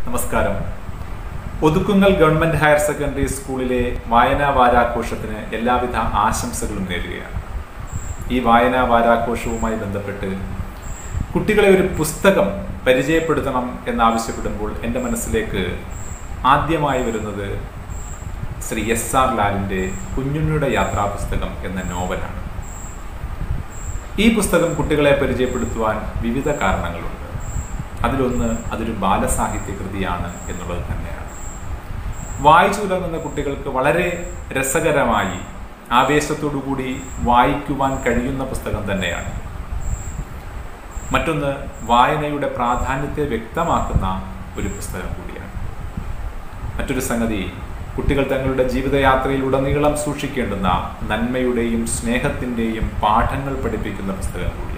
നമസ്കാരം Othukkungal government higher secondary സ്കൂളിലെ വായനാ വാരാഘോഷത്തിന് എല്ലാവിധ ആശംസകളും നേരുകയാണ് ഈ വായനാ വാരാഘോഷവുമായി ബന്ധപ്പെട്ട് കുട്ടികളെ ഒരു പുസ്തകം പരിചയപ്പെടുത്തണം എന്നാവശ്യപ്പെടുമ്പോൾ എൻ്റെ മനസ്സിലേക്ക് ആദ്യമായി വരുന്നത് ശ്രീ എസ് ആർ ലാലിൻ്റെ കുഞ്ഞുണ്ണിയുടെ യാത്രാ പുസ്തകം എന്ന നോവലാണ് ഈ പുസ്തകം കുട്ടികളെ പരിചയപ്പെടുത്തുവാൻ വിവിധ കാരണങ്ങളുണ്ട് അതിലൊന്ന് അതൊരു ബാലസാഹിത്യ കൃതിയാണ് എന്നുള്ളത് തന്നെയാണ് വായിച്ചു തുടങ്ങുന്ന കുട്ടികൾക്ക് വളരെ രസകരമായി ആവേശത്തോടുകൂടി വായിക്കുവാൻ കഴിയുന്ന പുസ്തകം തന്നെയാണ് മറ്റൊന്ന് വായനയുടെ പ്രാധാന്യത്തെ വ്യക്തമാക്കുന്ന ഒരു പുസ്തകം കൂടിയാണ് മറ്റൊരു സംഗതി കുട്ടികൾ തങ്ങളുടെ ജീവിതയാത്രയിൽ ഉടനീളം സൂക്ഷിക്കേണ്ടുന്ന നന്മയുടെയും സ്നേഹത്തിൻ്റെയും പാഠങ്ങൾ പഠിപ്പിക്കുന്ന പുസ്തകം കൂടിയാണ്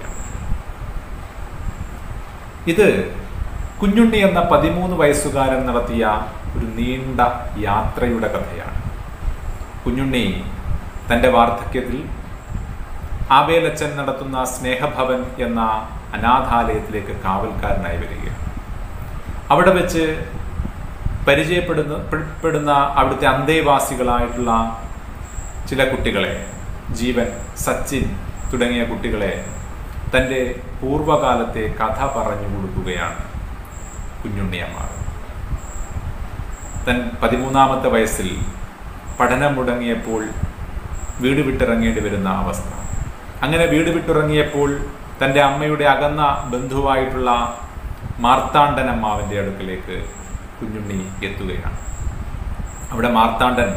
ഇത് കുഞ്ഞുണ്ണി എന്ന പതിമൂന്ന് വയസ്സുകാരൻ നടത്തിയ ഒരു നീണ്ട യാത്രയുടെ കഥയാണ് കുഞ്ഞുണ്ണി തൻ്റെ വാർദ്ധക്യത്തിൽ ആബേലച്ചൻ നടത്തുന്ന സ്നേഹഭവൻ എന്ന അനാഥാലയത്തിലേക്ക് കാവൽക്കാരനായി വരികയാണ് അവിടെ വെച്ച് പരിചയപ്പെടുന്ന പെടുന്ന അവിടുത്തെ അന്തേവാസികളായിട്ടുള്ള ചില കുട്ടികളെ ജീവൻ സച്ചിൻ തുടങ്ങിയ കുട്ടികളെ തൻ്റെ പൂർവകാലത്തെ കഥ പറഞ്ഞു കൊടുക്കുകയാണ് കുഞ്ഞുണ്ണിയമ്മാർ തൻ പതിമൂന്നാമത്തെ വയസ്സിൽ പഠനം മുടങ്ങിയപ്പോൾ വീട് വിട്ടിറങ്ങേണ്ടി വരുന്ന അവസ്ഥ അങ്ങനെ വീട് വിട്ടിറങ്ങിയപ്പോൾ തൻ്റെ അമ്മയുടെ അകന്ന ബന്ധുവായിട്ടുള്ള മാർത്താണ്ഡൻ അമ്മാവിൻ്റെ അടുക്കലേക്ക് കുഞ്ഞുണ്ണി എത്തുകയാണ് അവിടെ മാർത്താണ്ഡൻ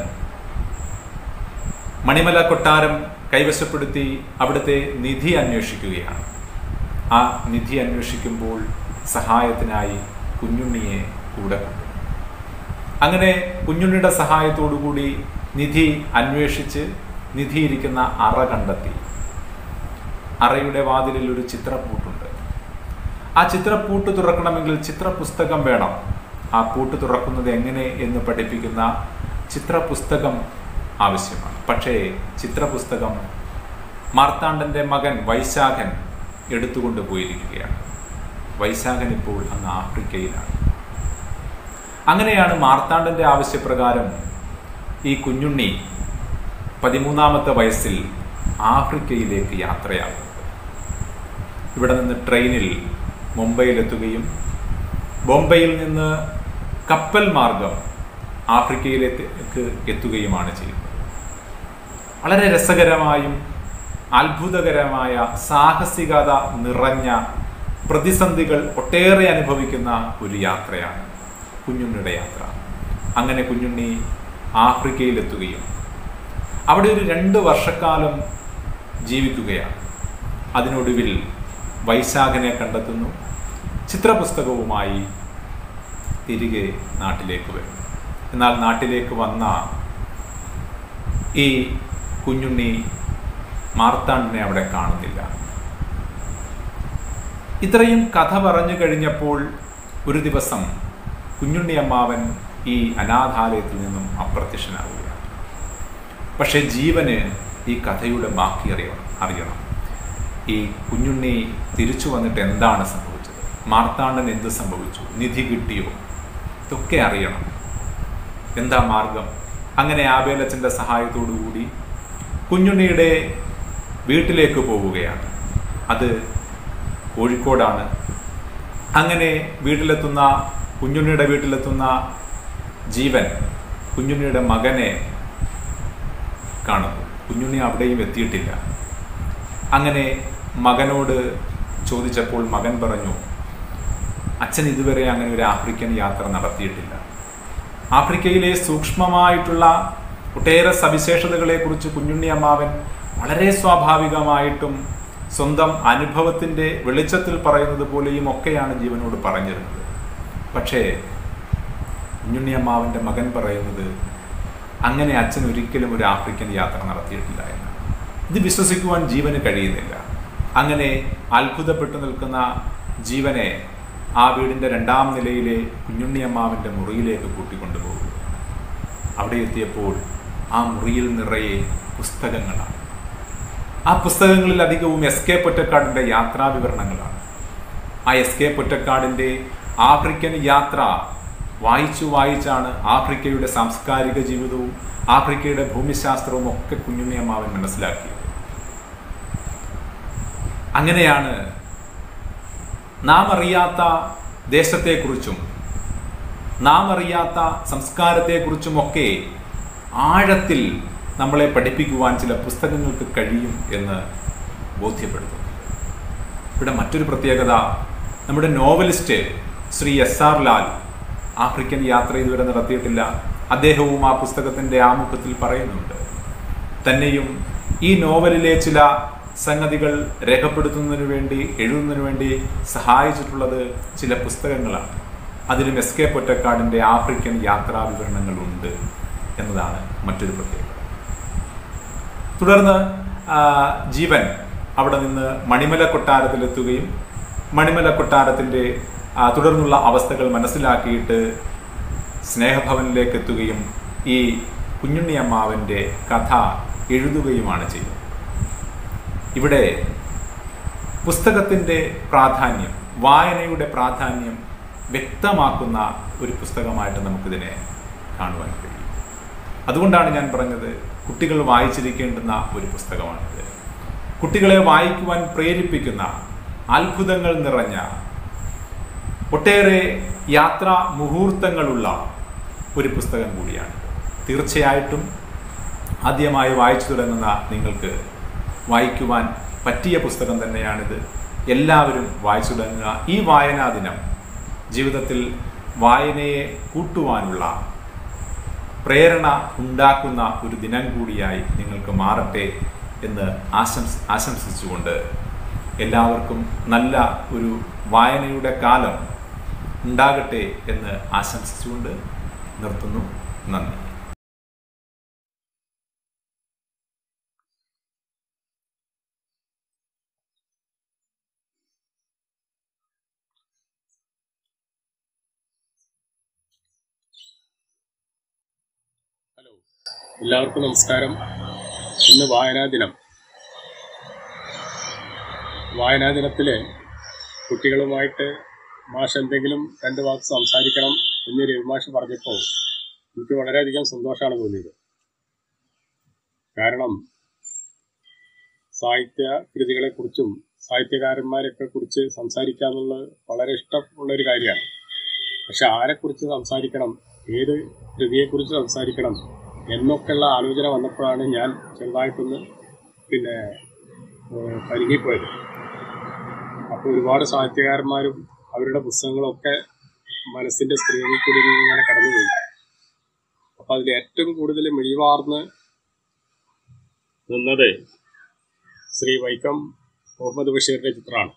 മണിമല കൊട്ടാരം കൈവശപ്പെടുത്തി അവിടുത്തെ നിധി അന്വേഷിക്കുകയാണ് ആ നിധി അന്വേഷിക്കുമ്പോൾ സഹായത്തിനായി കുഞ്ഞുണ്ണിയെ കൂടെ കൊണ്ടു അങ്ങനെ കുഞ്ഞുണ്ണിയുടെ സഹായത്തോടുകൂടി നിധി അന്വേഷിച്ച് നിധി ഇരിക്കുന്ന അറ കണ്ടെത്തി അറയുടെ വാതിലിൽ ഒരു ചിത്രപ്പൂട്ടുണ്ട് ആ ചിത്രപ്പൂട്ട് തുറക്കണമെങ്കിൽ ചിത്രപുസ്തകം വേണം ആ പൂട്ട് തുറക്കുന്നത് എങ്ങനെ എന്ന് പഠിപ്പിക്കുന്ന ചിത്രപുസ്തകം ആവശ്യമാണ് പക്ഷേ ചിത്രപുസ്തകം മാർത്താണ്ഡൻ്റെ മകൻ വൈശാഖൻ എടുത്തുകൊണ്ട് പോയിരിക്കുകയാണ് വൈശാഖൻ ഇപ്പോൾ അങ്ങ് ആഫ്രിക്കയിലാണ് അങ്ങനെയാണ് മാർത്താണ്ഡൻ്റെ ആവശ്യപ്രകാരം ഈ കുഞ്ഞുണ്ണി പതിമൂന്നാമത്തെ വയസ്സിൽ ആഫ്രിക്കയിലേക്ക് യാത്രയാകുന്നത് ഇവിടെ നിന്ന് ട്രെയിനിൽ മുംബൈയിലെത്തുകയും ബോംബെയിൽ നിന്ന് കപ്പൽ മാർഗം ആഫ്രിക്കയിലേക്ക് എത്തുകയുമാണ് ചെയ്യുന്നത് വളരെ രസകരമായും അത്ഭുതകരമായ സാഹസികത നിറഞ്ഞ പ്രതിസന്ധികൾ ഒട്ടേറെ അനുഭവിക്കുന്ന ഒരു യാത്രയാണ് കുഞ്ഞുണ്ണിയുടെ യാത്ര അങ്ങനെ കുഞ്ഞുണ്ണി ആഫ്രിക്കയിലെത്തുകയും അവിടെ ഒരു രണ്ട് വർഷക്കാലം ജീവിക്കുകയാണ് അതിനൊടുവിൽ വൈശാഖനെ കണ്ടെത്തുന്നു ചിത്രപുസ്തകവുമായി തിരികെ നാട്ടിലേക്ക് വരും എന്നാൽ നാട്ടിലേക്ക് വന്ന ഈ കുഞ്ഞുണ്ണി മാർത്താണ്ഡിനെ അവിടെ കാണുന്നില്ല ഇത്രയും കഥ പറഞ്ഞു കഴിഞ്ഞപ്പോൾ ഒരു ദിവസം കുഞ്ഞുണ്ണി അമ്മാവൻ ഈ അനാഥാലയത്തിൽ നിന്നും അപ്രത്യക്ഷനാവുകയാണ് പക്ഷേ ജീവന് ഈ കഥയുടെ ബാക്കി അറിയണം അറിയണം ഈ കുഞ്ഞുണ്ണി തിരിച്ചു വന്നിട്ട് എന്താണ് സംഭവിച്ചത് മാർത്താണ്ഡൻ എന്ത് സംഭവിച്ചു നിധി കിട്ടിയോ ഇതൊക്കെ അറിയണം എന്താ മാർഗം അങ്ങനെ ആബേലച്ചൻ്റെ സഹായത്തോടു കൂടി കുഞ്ഞുണ്ണിയുടെ വീട്ടിലേക്ക് പോവുകയാണ് അത് കോഴിക്കോടാണ് അങ്ങനെ വീട്ടിലെത്തുന്ന കുഞ്ഞുണ്ണിയുടെ വീട്ടിലെത്തുന്ന ജീവൻ കുഞ്ഞുണ്ണിയുടെ മകനെ കാണുന്നു കുഞ്ഞുണ്ണി അവിടെയും എത്തിയിട്ടില്ല അങ്ങനെ മകനോട് ചോദിച്ചപ്പോൾ മകൻ പറഞ്ഞു അച്ഛൻ ഇതുവരെ അങ്ങനെ ഒരു ആഫ്രിക്കൻ യാത്ര നടത്തിയിട്ടില്ല ആഫ്രിക്കയിലെ സൂക്ഷ്മമായിട്ടുള്ള ഒട്ടേറെ സവിശേഷതകളെക്കുറിച്ച് കുഞ്ഞുണ്ണി അമ്മാവൻ വളരെ സ്വാഭാവികമായിട്ടും സ്വന്തം അനുഭവത്തിൻ്റെ വെളിച്ചത്തിൽ പറയുന്നത് പോലെയും ഒക്കെയാണ് ജീവനോട് പറഞ്ഞിരുന്നത് പക്ഷേ കുഞ്ഞുണ്ണി അമ്മാവൻ്റെ മകൻ പറയുന്നത് അങ്ങനെ അച്ഛൻ ഒരിക്കലും ഒരു ആഫ്രിക്കൻ യാത്ര നടത്തിയിട്ടില്ല എന്ന് ഇത് വിശ്വസിക്കുവാൻ ജീവന് കഴിയുന്നില്ല അങ്ങനെ അത്ഭുതപ്പെട്ടു നിൽക്കുന്ന ജീവനെ ആ വീടിൻ്റെ രണ്ടാം നിലയിലെ കുഞ്ഞുണ്ണിയമ്മാവിൻ്റെ മുറിയിലേക്ക് കൂട്ടിക്കൊണ്ടുപോകും അവിടെ എത്തിയപ്പോൾ ആ മുറിയിൽ നിറയെ പുസ്തകങ്ങളാണ് ആ പുസ്തകങ്ങളിൽ അധികവും എസ് കെ പൊറ്റക്കാടിൻ്റെ യാത്രാ വിവരണങ്ങളാണ് ആ എസ് കെ പൊറ്റക്കാടിൻ്റെ ആഫ്രിക്കൻ യാത്ര വായിച്ചു വായിച്ചാണ് ആഫ്രിക്കയുടെ സാംസ്കാരിക ജീവിതവും ആഫ്രിക്കയുടെ ഭൂമിശാസ്ത്രവും ഒക്കെ കുഞ്ഞുണ്ണിയമ്മാവൻ മനസ്സിലാക്കിയത് അങ്ങനെയാണ് നാം അറിയാത്ത ദേശത്തെക്കുറിച്ചും നാം അറിയാത്ത സംസ്കാരത്തെക്കുറിച്ചുമൊക്കെ ആഴത്തിൽ നമ്മളെ പഠിപ്പിക്കുവാൻ ചില പുസ്തകങ്ങൾക്ക് കഴിയും എന്ന് ബോധ്യപ്പെടുത്തുന്നു ഇവിടെ മറ്റൊരു പ്രത്യേകത നമ്മുടെ novelist Shri S R Lal African യാത്ര ഇതുവരെ നടത്തിയിട്ടില്ല അദ്ദേഹവും ആ പുസ്തകത്തിൻ്റെ ആമുഖത്തിൽ പറയുന്നുണ്ട് തന്നെയും ഈ നോവലിലെ ചില സംഗതികൾ രേഖപ്പെടുത്തുന്നതിന് വേണ്ടി എഴുതുന്നതിന് വേണ്ടി സഹായിച്ചിട്ടുള്ളത് ചില പുസ്തകങ്ങളാണ് അതിലും എസ് കെ പൊറ്റക്കാടിൻ്റെ ആഫ്രിക്കൻ യാത്രാ വിവരണങ്ങളുണ്ട് എന്നതാണ് മറ്റൊരു പ്രത്യേകത തുടർന്ന് ആ, ജീവൻ അവിടെ നിന്ന് മണിമല കൊട്ടാരത്തിലെത്തുകയും മണിമല കൊട്ടാരത്തിൻ്റെ ആ, തുടർന്നുള്ള അവസ്ഥകൾ മനസ്സിലാക്കിയിട്ട് സ്നേഹഭവനിലേക്ക് എത്തുകയും ഈ കുഞ്ഞുണ്ണി അമ്മാവൻ്റെ കഥ എഴുതുകയുമാണ് ചെയ്തത് ഇവിടെ പുസ്തകത്തിൻ്റെ പ്രാധാന്യം വായനയുടെ പ്രാധാന്യം വ്യക്തമാക്കുന്ന ഒരു പുസ്തകമായിട്ട് നമുക്കിതിനെ കാണുവാൻ കഴിയും അതുകൊണ്ടാണ് ഞാൻ പറഞ്ഞത് കുട്ടികൾ വായിച്ചിരിക്കേണ്ടുന്ന ഒരു പുസ്തകമാണിത് കുട്ടികളെ വായിക്കുവാൻ പ്രേരിപ്പിക്കുന്ന അത്ഭുതങ്ങൾ നിറഞ്ഞ ഒട്ടേറെ യാത്രാ മുഹൂർത്തങ്ങളുള്ള ഒരു പുസ്തകം കൂടിയാണ് തീർച്ചയായിട്ടും ആദ്യമായി വായിച്ചു തുടങ്ങുന്ന നിങ്ങൾക്ക് വായിക്കുവാൻ പറ്റിയ പുസ്തകം തന്നെയാണിത് എല്ലാവരും വായിച്ചു തുടങ്ങുക ഈ വായനാ ദിനം ജീവിതത്തിൽ വായനയെ കൂട്ടുവാനുള്ള പ്രേരണ ഉണ്ടാക്കുന്ന ഒരു ദിനം കൂടിയായി നിങ്ങൾക്ക് മാറട്ടെ എന്ന് ആശംസ ആശംസിച്ചുകൊണ്ട് എല്ലാവർക്കും നല്ല ഒരു വായനയുടെ കാലം ഉണ്ടാകട്ടെ എന്ന് ആശംസിച്ചുകൊണ്ട് നിർത്തുന്നു നന്ദി ഹലോ എല്ലാവർക്കും നമസ്കാരം ഇന്ന് വായനാ ദിനം വായനാ ദിനത്തില് കുട്ടികളുമായിട്ട് മാഷ് എന്തെങ്കിലും രണ്ട് വാക്ക് സംസാരിക്കണം എന്ന് രവിമാഷ് പറഞ്ഞപ്പോൾ എനിക്ക് വളരെയധികം സന്തോഷമാണ് തോന്നിയത് കാരണം സാഹിത്യ കൃതികളെക്കുറിച്ചും സാഹിത്യകാരന്മാരെയൊക്കെ കുറിച്ച് സംസാരിക്കുക എന്നുള്ളത് വളരെ ഇഷ്ടമുള്ള ഒരു കാര്യമാണ് പക്ഷെ ആരെക്കുറിച്ച് സംസാരിക്കണം ഏത് കൃതിയെക്കുറിച്ച് സംസാരിക്കണം എന്നൊക്കെയുള്ള ആലോചന വന്നപ്പോഴാണ് ഞാൻ ചെറുതായിട്ടൊന്ന് പിന്നെ ഏഹ്, കരുങ്ങിപ്പോയത് അപ്പോൾ ഒരുപാട് സാഹിത്യകാരന്മാരും അവരുടെ പുസ്തകങ്ങളൊക്കെ മനസ്സിന്റെ സ്ക്രീനിൽ കൂടി ഇങ്ങനെ കടന്നുപോയി അപ്പൊ അതിൽ ഏറ്റവും കൂടുതൽ മിഴിവാർന്ന് നിന്നത് ശ്രീ വൈക്കം മുഹമ്മദ് ബഷീറിന്റെ ചിത്രമാണ്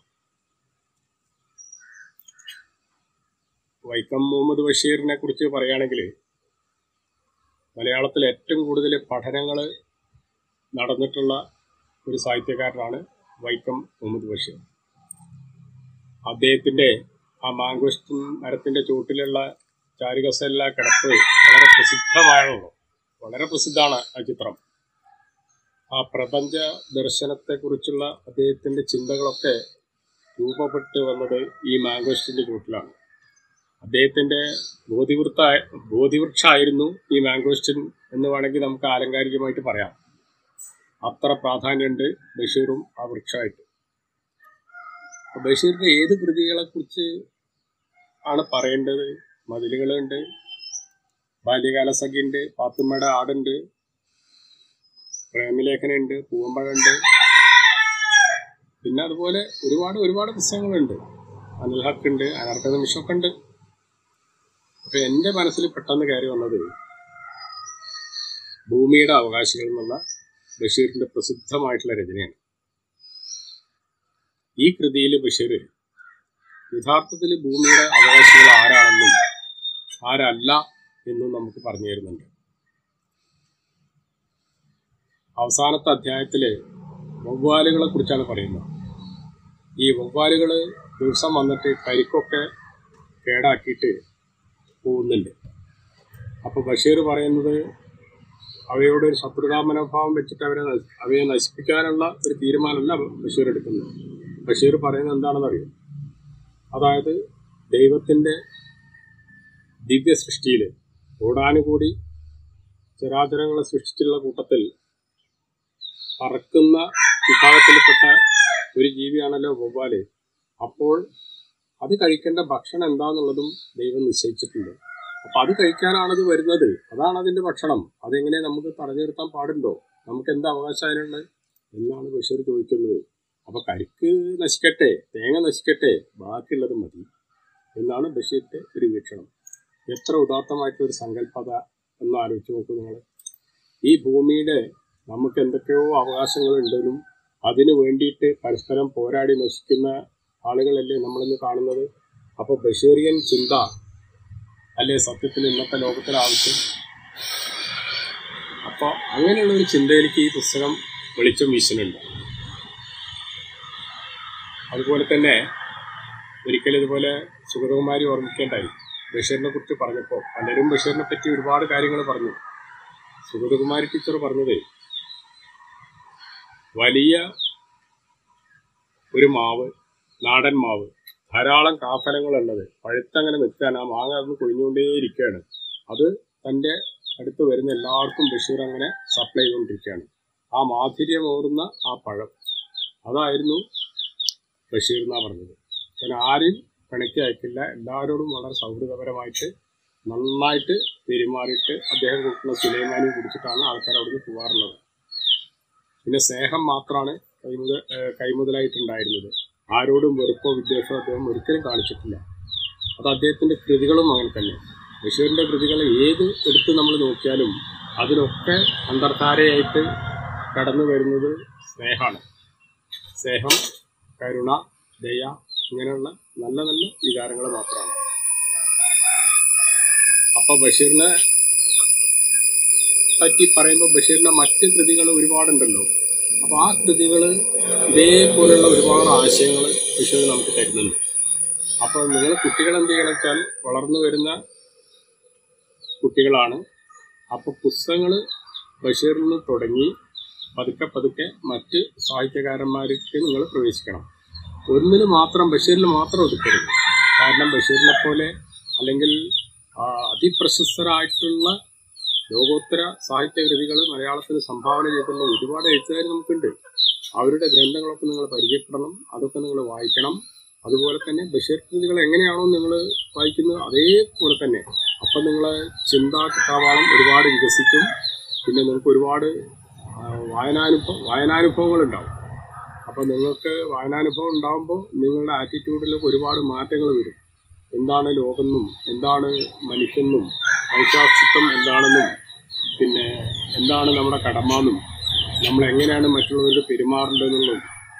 വൈക്കം മുഹമ്മദ് ബഷീറിനെ കുറിച്ച് പറയുകയാണെങ്കിൽ മലയാളത്തിൽ ഏറ്റവും കൂടുതൽ പഠനങ്ങൾ നടന്നിട്ടുള്ള ഒരു സാഹിത്യകാരനാണ് വൈക്കം മുഹമ്മദ് ബഷീർ അദ്ദേഹത്തിന്റെ ആ മാങ്കോസ്റ്റിൻ മരത്തിന്റെ ചുവട്ടിലുള്ള ചാരുകസല്ല കിടപ്പ് വളരെ പ്രസിദ്ധമായുള്ളൂ വളരെ പ്രസിദ്ധമാണ് ആ ചിത്രം ആ പ്രപഞ്ച ദർശനത്തെക്കുറിച്ചുള്ള അദ്ദേഹത്തിന്റെ ചിന്തകളൊക്കെ രൂപപ്പെട്ട് വന്നത് ഈ മാങ്കോസ്റ്റിന്റെ ചുവട്ടിലാണ് അദ്ദേഹത്തിന്റെ ബോധിവൃത്ത ബോധിവൃക്ഷമായിരുന്നു ഈ മാങ്കോസ്റ്റിൻ എന്ന് വേണമെങ്കിൽ നമുക്ക് ആലങ്കാരികമായിട്ട് പറയാം അത്ര പ്രാധാന്യമുണ്ട് ബഷീറും ആ വൃക്ഷമായിട്ട് അപ്പൊ ബഷീറിന്റെ ഏത് കൃതികളെ കുറിച്ച് ആണ് പറയേണ്ടത് മതിലുകളുണ്ട് ബാല്യകാല സഖിയുണ്ട് പാത്തുമ്മയുടെ ആടുണ്ട് പ്രേമലേഖനുണ്ട് പൂവമ്പഴുണ്ട് പിന്നെ അതുപോലെ ഒരുപാട് ഒരുപാട് പുസ്തകങ്ങളുണ്ട് അനിൽ ഹക്ക് ഉണ്ട് അനർക്ക നിമിഷമൊക്കെ ഉണ്ട് അപ്പൊ എന്റെ മനസ്സിൽ പെട്ടെന്ന് കയറി വന്നത് ഭൂമിയുടെ അവകാശികൾ എന്നുള്ള ബഷീറിന്റെ പ്രസിദ്ധമായിട്ടുള്ള രചനയാണ് ഈ കൃതിയിൽ ബഷീർ യഥാർത്ഥത്തിൽ ഭൂമിയുടെ അവകാശികൾ ആരാണെന്നും ആരല്ല എന്നും നമുക്ക് പറഞ്ഞു തരുന്നുണ്ട് അവസാനത്തെ അധ്യായത്തില് വവ്വാലുകളെ കുറിച്ചാണ് പറയുന്നത് ഈ വവ്വാലുകൾ ദിവസം വന്നിട്ട് കരിക്കൊക്കെ കേടാക്കിയിട്ട് പോകുന്നുണ്ട് അപ്പൊ ബഷീർ പറയുന്നത് അവയോട് ഒരു ശത്രുതാ മനോഭാവം വെച്ചിട്ട് അവരെ നശി- അവയെ നശിപ്പിക്കാനുള്ള ഒരു തീരുമാനമല്ല ബഷീർ എടുക്കുന്നത് ബഷീർ പറയുന്നത് എന്താണെന്ന് അറിയും അതായത് ദൈവത്തിന്റെ ദിവ്യ സൃഷ്ടിയിൽ ഓടാനുകൂടി ചരാചരങ്ങളെ സൃഷ്ടിച്ചിട്ടുള്ള കൂട്ടത്തിൽ പറക്കുന്ന വിഭാഗത്തിൽപ്പെട്ട ഒരു ജീവിയാണല്ലോ വവ്വാല് അപ്പോൾ അത് കഴിക്കേണ്ട ഭക്ഷണം എന്താന്നുള്ളതും ദൈവം നിശ്ചയിച്ചിട്ടുണ്ട് അപ്പൊ അത് കഴിക്കാനാണത് വരുന്നത് അതാണ് അതിന്റെ ഭക്ഷണം അതെങ്ങനെ നമുക്ക് തടഞ്ഞു നിർത്താൻ പാടുണ്ടോ നമുക്ക് എന്താ അവകാശം അതിനുള്ളത് എന്നാണ് ബഷീർ ചോദിക്കുന്നത് അപ്പൊ കരിക്ക് നശിക്കട്ടെ തേങ്ങ നശിക്കട്ടെ ബാക്കിയുള്ളത് മതി എന്നാണ് ബഷീറിന്റെ ഒരു വീക്ഷണം എത്ര ഉദാത്തമായിട്ടുള്ള ഒരു സങ്കല്പത എന്ന് ആലോചിച്ച് നോക്കൂ നിങ്ങൾ ഈ ഭൂമിയുടെ നമുക്ക് എന്തൊക്കെയോ അവകാശങ്ങളുണ്ടെന്നും അതിനു വേണ്ടിയിട്ട് പരസ്പരം പോരാടി നശിക്കുന്ന ആളുകളല്ലേ നമ്മളിന്ന് കാണുന്നത് അപ്പോൾ ബഷീറിയൻ ചിന്ത അല്ലേ സത്യത്തിൽ ഇന്നത്തെ ലോകത്തിലെ ആവശ്യം അപ്പോൾ അങ്ങനെയുള്ള ഒരു ചിന്തയിലേക്ക് ഈ പുസ്തകം വെളിച്ചം വീശുന്നുണ്ട് അതുപോലെ തന്നെ ഒരിക്കലും ഇതുപോലെ സുഗതകുമാരി ഓർമ്മിക്കേണ്ടായി ബഷീറിനെ കുറിച്ച് പറഞ്ഞപ്പോൾ പലരും ബഷീറിനെ പറ്റി ഒരുപാട് കാര്യങ്ങൾ പറഞ്ഞു സുഗതകുമാരി ടീച്ചർ പറഞ്ഞത് വലിയ ഒരു മാവ് നാടൻ മാവ് ധാരാളം കാഫലങ്ങളുള്ളത് പഴുത്തങ്ങനെ നിൽക്കാൻ ആ മാങ്ങ അന്ന് കൊഴിഞ്ഞുകൊണ്ടേയിരിക്കുകയാണ് അത് തൻ്റെ അടുത്ത് വരുന്ന എല്ലാവർക്കും ബഷീർ അങ്ങനെ സപ്ലൈ ചെയ്തുകൊണ്ടിരിക്കുകയാണ് ആ മാധുര്യമോറുന്ന ആ പഴം അതായിരുന്നു ബഷീർ എന്നാ പറഞ്ഞത് ഞാൻ ആരെയും പിണക്കി അയക്കില്ല എല്ലാവരോടും വളരെ സൗഹൃദപരമായിട്ട് നന്നായിട്ട് പെരുമാറിയിട്ട് അദ്ദേഹം കൊടുക്കുന്ന സുലൈമാനി കുടിച്ചിട്ടാണ് ആൾക്കാർ അവിടുന്ന് പോകാറുള്ളത് പിന്നെ സ്നേഹം മാത്രമാണ് കൈമുതൽ ഏഹ് കൈമുതലായിട്ടുണ്ടായിരുന്നത് ആരോടും വെറുപ്പോ വിദ്വേഷമോ അദ്ദേഹം ഒരിക്കലും കാണിച്ചിട്ടില്ല അത് അദ്ദേഹത്തിന്റെ കൃതികളും അങ്ങനെ തന്നെ ബഷീറിന്റെ കൃതികൾ ഏത് എടുത്ത് നമ്മൾ നോക്കിയാലും അതിലൊക്കെ അന്തർധാരയായിട്ട് കടന്നു വരുന്നത് സ്നേഹമാണ് സ്നേഹം കരുണ ദയ ഇങ്ങനെയുള്ള നല്ല നല്ല വികാരങ്ങൾ മാത്രമാണ് അപ്പൊ ബഷീറിനെ പറ്റി പറയുമ്പോൾ ബഷീറിന്റെ മറ്റ് കൃതികൾ ഒരുപാടുണ്ടല്ലോ അപ്പൊ ആ കൃതികൾ ഇതേപോലെയുള്ള ഒരുപാട് ആശയങ്ങൾ ബഷീർ നമുക്ക് തരുന്നുണ്ട് അപ്പൊ നിങ്ങൾ കുട്ടികൾ എന്ത് ചെയ്യണം വെച്ചാൽ വളർന്നു വരുന്ന കുട്ടികളാണ് അപ്പൊ പുസ്തകങ്ങൾ ബഷീറിൽ നിന്ന് തുടങ്ങി പതുക്കെ പതുക്കെ മറ്റ് സാഹിത്യകാരന്മാർക്ക് നിങ്ങൾ പ്രവേശിക്കണം ഒന്നിന് മാത്രം ബഷീറിൽ മാത്രം ഒതുക്കരുത് കാരണം ബഷീറിനെ പോലെ അല്ലെങ്കിൽ ആ, അതിപ്രശസ്തരായിട്ടുള്ള ലോകോത്തര സാഹിത്യകൃതികൾ മലയാളത്തിന് സംഭാവന ചെയ്തിട്ടുള്ള ഒരുപാട് എഴുത്തുകാർ നമുക്കുണ്ട് അവരുടെ ഗ്രന്ഥങ്ങളൊക്കെ നിങ്ങൾ പരിചയപ്പെടണം അതൊക്കെ നിങ്ങൾ വായിക്കണം അതുപോലെ തന്നെ ബഷീർ കൃതികൾ എങ്ങനെയാണോ നിങ്ങൾ വായിക്കുന്നത് അതേപോലെ തന്നെ അപ്പം നിങ്ങളെ ചിന്താ കഥാപാളം ഒരുപാട് വികസിക്കും പിന്നെ നിങ്ങൾക്ക് ഒരുപാട് ആ, വായനാനുഭവം വായനാനുഭവങ്ങൾ ഉണ്ടാവും അപ്പം നിങ്ങൾക്ക് വായനാനുഭവം ഉണ്ടാകുമ്പോൾ നിങ്ങളുടെ ആറ്റിറ്റ്യൂഡിൽ ഒരുപാട് മാറ്റങ്ങൾ വരും എന്താണ് ലോകമെന്നും എന്താണ് മനുഷ്യനും മനുഷ്യാസ്തിത്വം എന്താണെന്നും പിന്നെ എന്താണ് നമ്മുടെ കടമ എന്നും നമ്മൾ എങ്ങനെയാണ് മറ്റുള്ളവരോട് പെരുമാറേണ്ടതെന്നും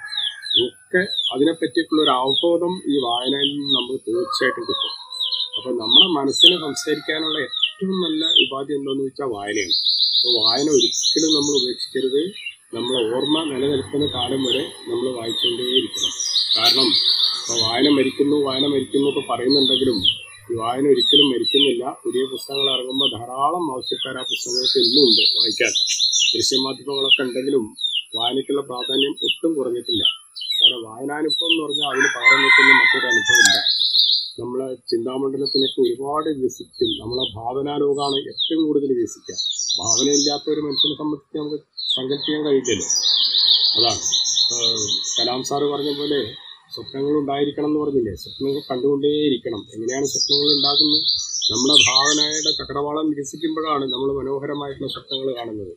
ഒക്കെ അതിനെപ്പറ്റിയിട്ടുള്ള ഒരു അവബോധം ഈ വായനയിൽ നിന്ന് നമുക്ക് തീർച്ചയായിട്ടും കിട്ടും അപ്പൊ നമ്മുടെ മനസ്സിനെ സംസ്കരിക്കാനുള്ള ഏറ്റവും നല്ല ഉപാധി എന്താണെന്ന് വെച്ചാൽ വായനയാണ് അപ്പോൾ വായന ഒരിക്കലും നമ്മൾ ഉപേക്ഷിക്കരുത് നമ്മളെ ഓർമ്മ നിലനിൽക്കുന്ന കാലം വരെ നമ്മൾ വായിച്ചുകൊണ്ടേയിരിക്കണം കാരണം ഇപ്പോൾ വായന മരിക്കുന്നു വായന മരിക്കുന്നു ഒക്കെ പറയുന്നുണ്ടെങ്കിലും ഈ വായന ഒരിക്കലും മരിക്കുന്നില്ല പുതിയ പുസ്തകങ്ങൾ ഇറങ്ങുമ്പോൾ ധാരാളം ആവശ്യക്കാർ ആ പുസ്തകങ്ങൾക്ക് ഇന്നും ഉണ്ട് വായിക്കാൻ ദൃശ്യമാധ്യമങ്ങളൊക്കെ ഉണ്ടെങ്കിലും വായനയ്ക്കുള്ള പ്രാധാന്യം ഒട്ടും കുറഞ്ഞിട്ടില്ല കാരണം വായനാനുഭവം എന്ന് പറഞ്ഞാൽ അതിന് പകരം വെക്കുന്ന മറ്റൊരു അനുഭവമില്ല നമ്മളെ ചിന്താമണ്ഡലത്തിനൊക്കെ ഒരുപാട് വികസിക്കും നമ്മളെ ഭാവനാലോകമാണ് ഏറ്റവും കൂടുതൽ വികസിക്കുക ഭാവനയില്ലാത്ത ഒരു മനുഷ്യനെ സംബന്ധിച്ച് നമുക്ക് സങ്കല്പിക്കാൻ കഴിയില്ലല്ലോ അതാണ് ഏഹ് കലാം സാറ് പറഞ്ഞ പോലെ സ്വപ്നങ്ങൾ ഉണ്ടായിരിക്കണം എന്ന് പറഞ്ഞില്ലേ സ്വപ്നങ്ങൾ കണ്ടുകൊണ്ടേയിരിക്കണം എങ്ങനെയാണ് സ്വപ്നങ്ങൾ ഉണ്ടാക്കുന്നത് നമ്മുടെ ഭാവനയുടെ ചക്രവാളം വികസിക്കുമ്പോഴാണ് നമ്മൾ മനോഹരമായിട്ടുള്ള സ്വപ്നങ്ങൾ കാണുന്നത്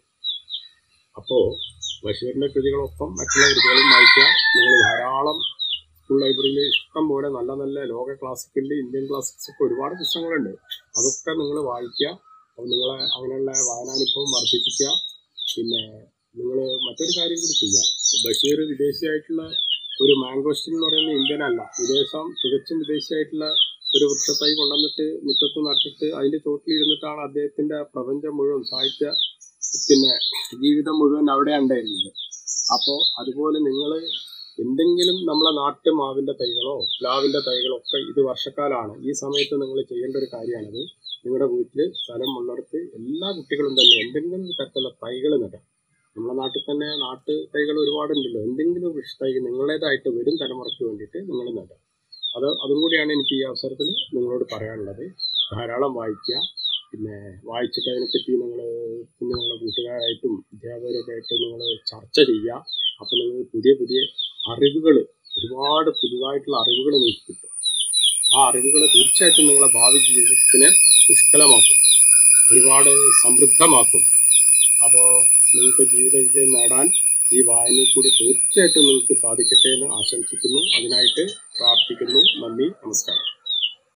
അപ്പോൾ ബഷീറിന്റെ കൃതികളൊപ്പം മറ്റുള്ള കൃതികളും വായിക്കുക നിങ്ങൾ ധാരാളം സ്കൂൾ ലൈബ്രറിയിൽ ഇഷ്ടം പോലെ നല്ല നല്ല ലോക ക്ലാസിക്കലിൽ ഇന്ത്യൻ ക്ലാസിക്സ് ഒക്കെ ഒരുപാട് പുസ്തകങ്ങളുണ്ട് അതൊക്കെ നിങ്ങൾ വായിക്കുക അപ്പോൾ നിങ്ങളെ അങ്ങനെയുള്ള വായനാനുഭവം വർദ്ധിപ്പിക്കുക പിന്നെ നിങ്ങൾ മറ്റൊരു കാര്യം കൂടി ചെയ്യുക ബഷീർ വിദേശിയായിട്ടുള്ള ഒരു മാംഗോസ്റ്റിൻ എന്ന് പറയുന്നത് ഇന്ത്യൻ അല്ല വിദേശം തികച്ചും വിദേശിയായിട്ടുള്ള ഒരു വൃക്ഷത്തൈ കൊണ്ടുവന്നിട്ട് മുറ്റത്ത് നട്ടിട്ട് അതിന്റെ ചോട്ടിൽ ഇരുന്നിട്ടാണ് അദ്ദേഹത്തിന്റെ പ്രപഞ്ചം മുഴുവൻ സാഹിത്യ പിന്നെ ജീവിതം മുഴുവൻ അവിടെ ഉണ്ടായിരുന്നത് അപ്പോൾ അതുപോലെ നിങ്ങൾ എന്തെങ്കിലും നമ്മളെ നാട്ടു മാവിന്റെ തൈകളോ പ്ലാവിന്റെ തൈകളോ ഒക്കെ ഇത് വർഷക്കാലമാണ് ഈ സമയത്ത് നിങ്ങൾ ചെയ്യേണ്ട ഒരു കാര്യമാണത് നിങ്ങളുടെ വീട്ടിൽ സ്ഥലം ഉള്ളിടത്ത് എല്ലാ കുട്ടികളും തന്നെ എന്തെങ്കിലും ഒരു തരത്തിലുള്ള തൈകൾ നടാം നമ്മുടെ നാട്ടിൽ തന്നെ നാട്ടു തൈകൾ ഒരുപാടുണ്ടല്ലോ എന്തെങ്കിലും വൃക്ഷ തൈ നിങ്ങളുടേതായിട്ട് വരും തലമുറയ്ക്ക് വേണ്ടിയിട്ട് നിങ്ങൾ നടാം അത് അതും കൂടിയാണ് എനിക്ക് ഈ അവസരത്തിൽ നിങ്ങളോട് പറയാനുള്ളത് ധാരാളം വായിക്കുക പിന്നെ വായിച്ചിട്ട് അതിനെപ്പറ്റി നിങ്ങൾ പിന്നെ നിങ്ങളുടെ കൂട്ടുകാരായിട്ടും അധ്യാപകരൊക്കെ ആയിട്ട് നിങ്ങൾ ചർച്ച ചെയ്യുക അപ്പോൾ നിങ്ങൾ പുതിയ പുതിയ അറിവുകൾ ഒരുപാട് പുതുതായിട്ടുള്ള അറിവുകൾ നിങ്ങൾക്ക് കിട്ടും ആ അറിവുകൾ തീർച്ചയായിട്ടും നിങ്ങളെ ഭാവി ജീവിതത്തിനെ പുഷ്കലമാക്കും ഒരുപാട് സമൃദ്ധമാക്കും അപ്പോൾ നിങ്ങൾക്ക് ജീവിത വിജയം നേടാൻ ഈ വായനയിൽ കൂടി തീർച്ചയായിട്ടും നിങ്ങൾക്ക് സാധിക്കട്ടെ എന്ന് ആശംസിക്കുന്നു അതിനായിട്ട് പ്രാർത്ഥിക്കുന്നു നന്ദി നമസ്കാരം